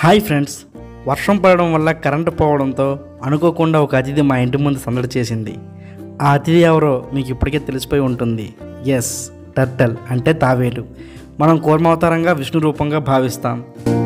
hi friends వర్షం పడడం వల్ల కరెంటు పోవడంతో అనుకోకుండా ఒక అతిథి మా ఇంటి ముందు సందడి చేసింది ఆ అతిథి ఎవరో మీకు ఇప్పటికే తెలిసిపోయి ఉంటుంది ఎస్ టర్టల్ అంటే తావేలు మనం కూర్మావతారంగా విష్ణు రూపంగా భావిస్తాం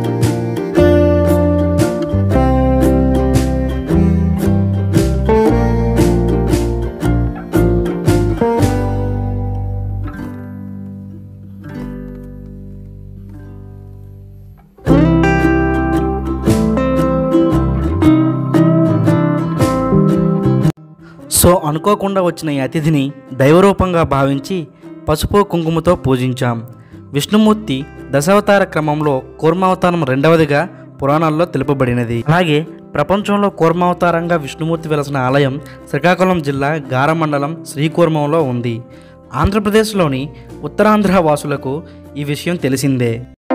సో అనుకోకుండా వచ్చిన ఈ అతిథిని దైవరూపంగా భావించి పసుపు కుంకుమతో పూజించాం విష్ణుమూర్తి దశావతార క్రమంలో కూర్మావతారం రెండవదిగా పురాణాల్లో తెలుపబడినది అలాగే ప్రపంచంలో కూర్మావతారంగా విష్ణుమూర్తి వెలసిన ఆలయం శ్రీకాకుళం జిల్లా గారమండలం శ్రీకూర్మంలో ఉంది ఆంధ్రప్రదేశ్లోని ఉత్తరాంధ్ర వాసులకు ఈ విషయం తెలిసిందే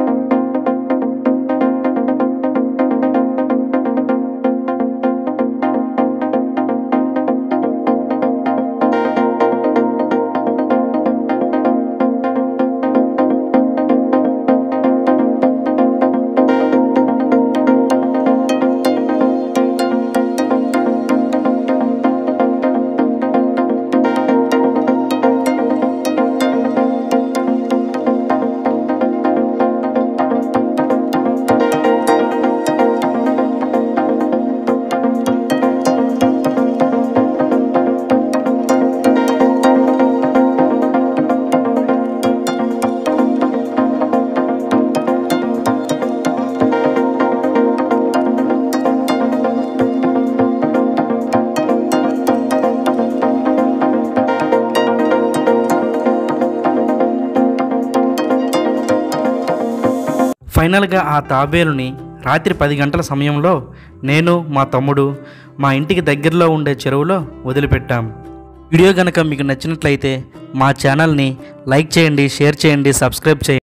ఫైనల్గా ఆ తాబేలుని రాత్రి పది గంటల సమయంలో నేను మా తమ్ముడు మా ఇంటికి దగ్గరలో ఉండే చెరువులో వదిలిపెట్టాం వీడియో కనుక మీకు నచ్చినట్లయితే మా ఛానల్ని లైక్ చేయండి షేర్ చేయండి సబ్స్క్రైబ్ చేయండి